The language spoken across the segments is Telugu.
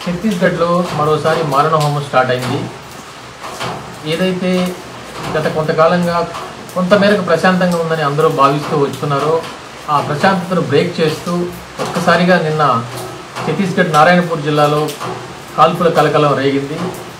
ఛత్తీస్గఢ్లో మరోసారి మారణ హోమం స్టార్ట్ అయింది ఏదైతే గత కొంతకాలంగా కొంతమేరకు ప్రశాంతంగా ఉందని అందరూ భావిస్తూ వచ్చున్నారో ఆ ప్రశాంతతను బ్రేక్ చేస్తూ ఒక్కసారిగా నిన్న ఛత్తీస్గఢ్ నారాయణపూర్ జిల్లాలో కాల్పుల కలకలం రేగింది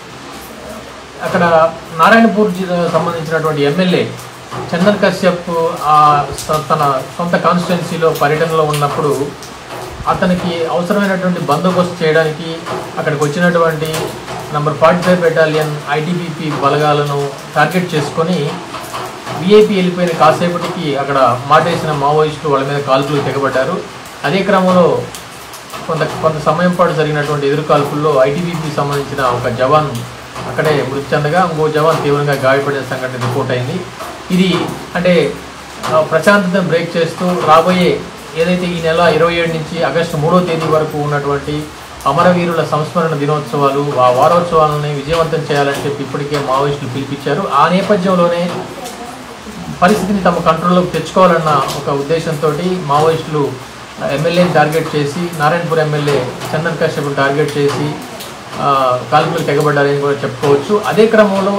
అక్కడ నారాయణపూర్ జిల్లా సంబంధించినటువంటి ఎమ్మెల్యే చందన్ కశ్యప్ ఆ స- తన సొంత కాన్స్టిట్యున్సీలో పర్యటనలో ఉన్నప్పుడు అతనికి అవసరమైనటువంటి బందోబస్తు చేయడానికి అక్కడికి వచ్చినటువంటి number forty five battalion ITBP బలగాలను టార్గెట్ చేసుకొని విఐపి వెళ్ళిపోయిన కాసేపటికి అక్కడ మాటేసిన మావోయిస్టులు వాళ్ళ మీద కాల్పులు తెగబడ్డారు అదే క్రమంలో కొంత కొంత సమయం పాటు జరిగినటువంటి ఎదురు కాల్పుల్లో ఐటీబీపీ సంబంధించిన ఒక జవాన్ అక్కడే మృతి చెందగా ఇంకో జవాన్ తీవ్రంగా గాయపడిన సంఘటన రిపోర్ట్ అయింది ఇది అంటే ఆ, ప్రశాంతతను బ్రేక్ చేస్తూ రాబోయే ఏదైతే ఈ నెల ఇరవై ఏడు నుంచి ఆగస్టు మూడో తేదీ వరకు ఉన్నటువంటి అమరవీరుల సంస్మరణ దినోత్సవాలు ఆ వారోత్సవాలని విజయవంతం చేయాలని చెప్పి ఇప్పటికే మావోయిస్టులు పిలిపించారు ఆ నేపథ్యంలోనే పరిస్థితిని తమ కంట్రోల్లోకి తెచ్చుకోవాలన్న ఒక ఉద్దేశంతో మావోయిస్టులు ఎమ్మెల్యేని టార్గెట్ చేసి నారాయణపూర్ ఎమ్మెల్యే చందన్ కశ్యప్ టార్గెట్ చేసి ఆ, కాల్పులు తెగబడ్డారని కూడా చెప్పుకోవచ్చు అదే క్రమంలో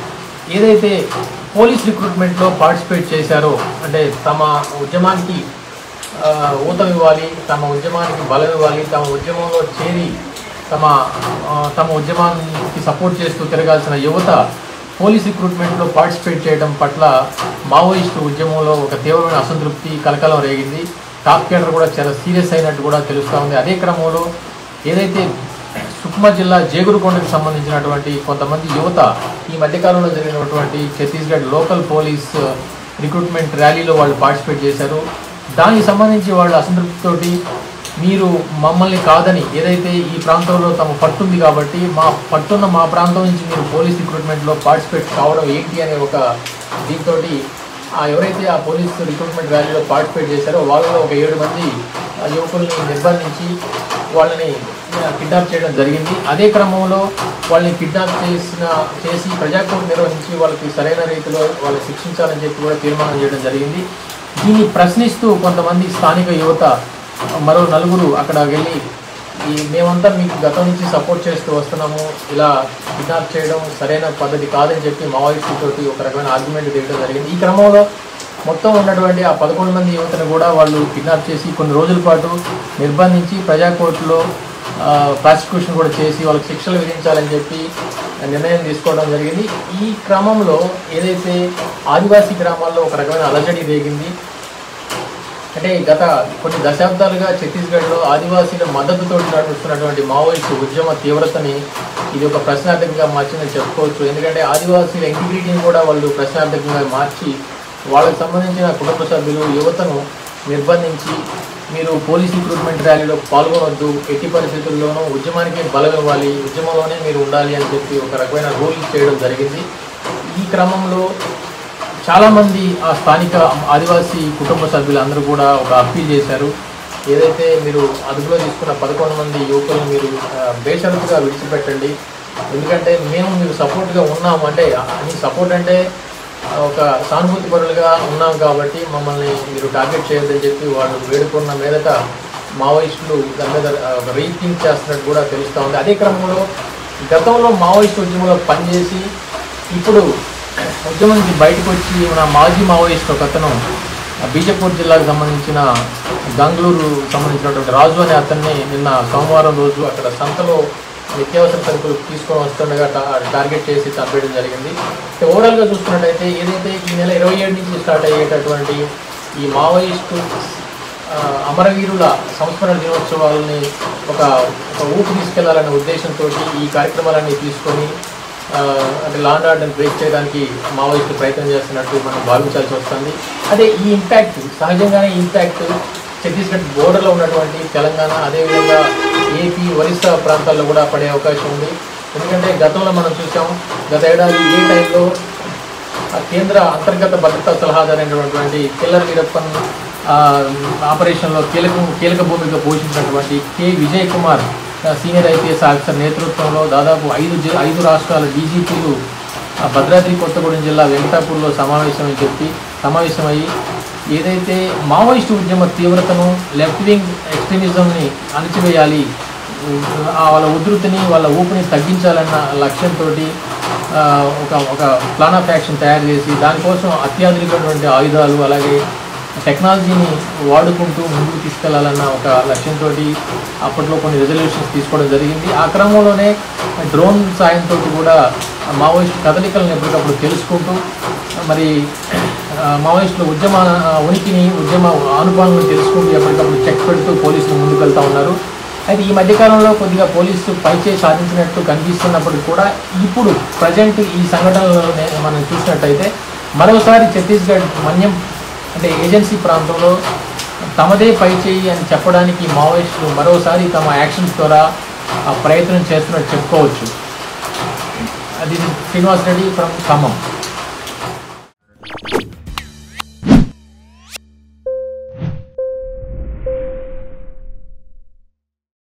ఏదైతే పోలీస్ రిక్రూట్మెంట్లో పార్టిసిపేట్ చేశారో అంటే తమ ఉద్యమానికి ఆ, ఊతం ఇవ్వాలి తమ ఉద్యమానికి బలం ఇవ్వాలి తమ ఉద్యమంలో చేరి తమ ఆ, తమ ఉద్యమానికి సపోర్ట్ చేస్తూ తిరగాల్సిన యువత పోలీస్ రిక్రూట్మెంట్లో పార్టిసిపేట్ చేయడం పట్ల మావోయిస్టు ఉద్యమంలో ఒక తీవ్రమైన అసంతృప్తి కలకలం రేగింది టాప్ కేడర్ కూడా చాలా సీరియస్ అయినట్టు కూడా తెలుస్తూ ఉంది అదే క్రమంలో ఏదైతే సుక్మా జిల్లా జేగురుకొండకు సంబంధించినటువంటి కొంతమంది యువత ఈ మధ్యకాలంలో జరిగినటువంటి ఛత్తీస్గఢ్ లోకల్ పోలీస్ రిక్రూట్మెంట్ ర్యాలీలో వాళ్ళు పార్టిసిపేట్ చేశారు దానికి సంబంధించి వాళ్ళు అసంతృప్తితోటి మీరు మమ్మల్ని కాదని ఏదైతే ఈ ప్రాంతంలో తమ పట్టుంది కాబట్టి మా పట్టున్న మా ప్రాంతం నుంచి మీరు పోలీస్ రిక్రూట్మెంట్లో పార్టిసిపేట్ కావడం ఏంటి అనే ఒక దీంతో ఆ ఎవరైతే ఆ పోలీస్ రిక్రూట్మెంట్ ర్యాలీలో పార్టిసిపేట్ చేశారో వాళ్ళలో ఒక ఏడు మంది ఆ యువకుల్ని నిర్బంధించి వాళ్ళని కిడ్నాప్ చేయడం జరిగింది అదే క్రమంలో వాళ్ళని కిడ్నాప్ చేసిన చేసి ప్రజాకోర్టు నిర్వహించి వాళ్ళకి సరైన రీతిలో వాళ్ళని శిక్షించాలని చెప్పి కూడా తీర్మానం చేయడం జరిగింది దీన్ని ప్రశ్నిస్తూ కొంతమంది స్థానిక యువత మరో నలుగురు అక్కడ వెళ్ళి ఈ మేమంతా మీకు గతం నుంచి సపోర్ట్ చేస్తూ వస్తున్నాము ఇలా కిడ్నాప్ చేయడం సరైన పద్ధతి కాదని చెప్పి మావోయిస్టులతోటి ఒక రకమైన ఆర్గ్యుమెంట్ తీయడం జరిగింది ఈ క్రమంలో మొత్తం ఉన్నటువంటి ఆ పదకొండు మంది యువతను కూడా వాళ్ళు కిడ్నాప్ చేసి కొన్ని రోజుల పాటు నిర్బంధించి ప్రజా కోర్టులో ప్రాసిక్యూషన్ కూడా చేసి వాళ్ళకి శిక్షలు విధించాలని చెప్పి నిర్ణయం తీసుకోవడం జరిగింది ఈ క్రమంలో ఏదైతే ఆదివాసీ గ్రామాల్లో ఒక రకమైన అలజడి రేగింది అంటే గత కొన్ని దశాబ్దాలుగా ఛత్తీస్గఢ్లో ఆదివాసీల మద్దతుతో నడుస్తున్నటువంటి మావోయిస్టు ఉద్యమ తీవ్రతని ఇది ఒక ప్రశ్నార్థకంగా మార్చిందని చెప్పుకోవచ్చు ఎందుకంటే ఆదివాసీల ఇంటిగ్రిటీని కూడా వాళ్ళు ప్రశ్నార్థకంగా మార్చి వాళ్ళకి సంబంధించిన కుటుంబ సభ్యులు యువతను నిర్బంధించి మీరు పోలీస్ రిక్రూట్మెంట్ ర్యాలీలో పాల్గొనవద్దు ఎట్టి పరిస్థితుల్లోనూ ఉద్యమానికి బలం ఇవ్వాలి ఉద్యమంలోనే మీరు ఉండాలి అని చెప్పి ఒక రకమైన రూల్ చేయడం జరిగింది ఈ క్రమంలో చాలామంది ఆ స్థానిక ఆదివాసీ కుటుంబ సభ్యులందరూ కూడా ఒక అప్పీల్ చేశారు ఏదైతే మీరు అదుపులో తీసుకున్న పదకొండు మంది యువకులను మీరు ఆ, బేషరతుగా విడిచిపెట్టండి ఎందుకంటే మేము మీకు సపోర్ట్గా ఉన్నాము అంటే మీ సపోర్ట్ అంటే ఆ, ఒక సానుభూతి పరులుగా ఉన్నాం కాబట్టి మమ్మల్ని మీరు టార్గెట్ చేయొద్దని చెప్పి వాళ్ళు వేడుకున్న మీదట మావోయిస్టులు దాని మీద ఆ, ఒక రీథింక్ చేస్తున్నట్టు కూడా తెలుస్తూ ఉంది అదే క్రమంలో గతంలో మావోయిస్టు ఉద్యమంలో పనిచేసి ఇప్పుడు ఉద్యమం నుంచి బయటకు వచ్చి మన మాజీ మావోయిస్ట్ ఒక అతను బీజపూర్ జిల్లాకు సంబంధించిన గంగళూరు సంబంధించినటువంటి రాజు అనే అతన్ని నిన్న సోమవారం రోజు అక్కడ సంతలో నిత్యావసర సరుకులు తీసుకొని వస్తుండగా టా- టార్గెట్ చేసి చంపేయడం జరిగింది అయితే ఓవరాల్గా చూసుకున్నట్టయితే ఏదైతే ఈ నెల ఇరవై ఏడు నుంచి స్టార్ట్ అయ్యేటటువంటి ఈ మావోయిస్టు ఆ, అమరవీరుల సంస్మరణ దినోత్సవాలని ఒక ఒక ఊపు తీసుకెళ్లాలనే ఉద్దేశంతో ఈ కార్యక్రమాలన్నీ తీసుకొని ఆ, అంటే లాండ్ ఆర్డర్ బ్రేక్ చేయడానికి మావోయిస్టులు ప్రయత్నం చేస్తున్నట్టు మనం భావించాల్సి వస్తుంది అదే ఈ ఇంపాక్ట్ సహజంగానే ఈ ఇంపాక్ట్ ఛత్తీస్గఢ్ బోర్డర్లో ఉన్నటువంటి తెలంగాణ అదేవిధంగా ఏపీ ఒరిస్సా ప్రాంతాల్లో కూడా పడే అవకాశం ఉంది ఎందుకంటే గతంలో మనం చూసాం గత ఏడాది ఏ టైంలో ఆ కేంద్ర అంతర్గత భద్రతా సలహాదారు అయినటువంటి కిల్లర్ వీరప్పన్ ఆ, ఆపరేషన్లో కీలక కీలక భూమిక పోషించినటువంటి కె విజయ్ కుమార్ ఆ, సీనియర్ ఐపీఎస్ ఆఫీసర్ నేతృత్వంలో దాదాపు ఐదు జి- ఐదు రాష్ట్రాల డీజీపీలు ఆ, భద్రాద్రి కొత్తగూడెం జిల్లా వెంకటాపూర్లో సమావేశమని చెప్పి సమావేశమయ్యి ఏదైతే మావోయిస్టు ఉద్యమ తీవ్రతను లెఫ్ట్ వింగ్ ఎక్స్ట్రీమిజంని అణచివేయాలి ఆ వాళ్ళ ఉధృతిని వాళ్ళ ఊపిని తగ్గించాలన్న లక్ష్యంతో ఒక ఒక ప్లాన్ ఆఫ్ యాక్షన్ తయారు చేసి దానికోసం అత్యాధునికమైనటువంటి ఆయుధాలు అలాగే టెక్నాలజీని వాడుకుంటూ ముందుకు తీసుకెళ్లాలన్న ఒక లక్ష్యంతో అప్పట్లో కొన్ని రెజల్యూషన్స్ తీసుకోవడం జరిగింది ఆ క్రమంలోనే డ్రోన్ సాయంతో కూడా మావోయిస్ట్ కదలికలను ఎప్పటికప్పుడు తెలుసుకుంటూ మరి ఆ, మావోయిస్టుల ఉద్యమ ఆ, ఉనికిని ఉద్యమ ఆనుపాలను తెలుసుకుంటూ ఎప్పటికప్పుడు చెక్ పెడుతూ పోలీసులు ముందుకు వెళ్తూ ఉన్నారు అయితే ఈ మధ్యకాలంలో కొద్దిగా పోలీసు పైచే సాధించినట్టు కనిపిస్తున్నప్పటికీ కూడా ఇప్పుడు ప్రజెంట్ ఈ సంఘటనలో మనం చూసినట్టయితే మరోసారి ఛత్తీస్గఢ్ మన్యం అంటే ఏజెన్సీ ప్రాంతంలో తమదే పై చేయి అని చెప్పడానికి మావోయిస్టులు మరోసారి తమ యాక్షన్స్ ద్వారా ఆ ప్రయత్నం చేస్తున్నట్టు చెప్పుకోవచ్చు అది శ్రీనివాస్ రెడ్డి ఫ్రమ్ ఖమ్మం